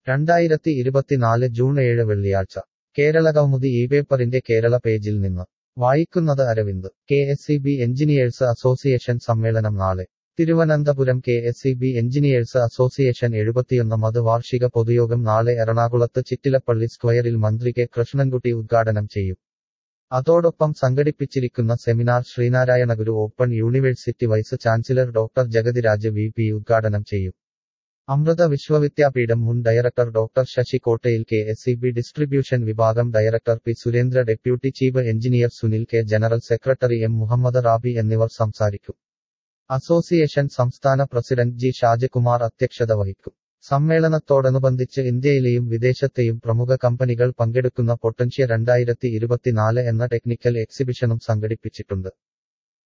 രണ്ടായിരത്തി ഇരുപത്തിനാല് ജൂൺ ഏഴ് വെള്ളിയാഴ്ച കേരളകൗമുദി ഈ പേപ്പറിന്റെ കേരള പേജിൽ നിന്ന് വായിക്കുന്നത് Aravind K S C B engineers association സമ്മേളനം നാളെ Thiruvananthapuram K S C B engineers association എഴുപത്തിയൊന്നാമത് വാർഷിക പൊതുയോഗം നാളെ എറണാകുളത്ത് ചിറ്റിലപ്പള്ളി സ്ക്വയറിൽ മന്ത്രി കെ കൃഷ്ണൻകുട്ടി ഉദ്ഘാടനം ചെയ്യും അതോടൊപ്പം സംഘടിപ്പിച്ചിരിക്കുന്ന seminar Sreenarayanaguru open university vice chancellor doctor Jagathiraj V P ഉദ്ഘാടനം ചെയ്യും അമൃത വിശ്വവിദ്യാപീഠം മുൻ director doctor Sasi Kottayil K S C B distribution വിഭാഗം director P Surendra deputy chief engineer Sunil K general secretary M Muhammad Rabi എന്നിവർ സംസാരിക്കും അസോസിയേഷൻ സംസ്ഥാന പ്രസിഡന്റ് ജി ഷാജകുമാർ അധ്യക്ഷത വഹിക്കും സമ്മേളനത്തോടനുബന്ധിച്ച് ഇന്ത്യയിലെയും വിദേശത്തെയും പ്രമുഖ കമ്പനികൾ പങ്കെടുക്കുന്ന പൊട്ടൻഷ്യ രണ്ടായിരത്തി ഇരുപത്തിനാല് എന്ന ടെക്നിക്കൽ എക്സിബിഷനും സംഘടിപ്പിച്ചിട്ടുണ്ട്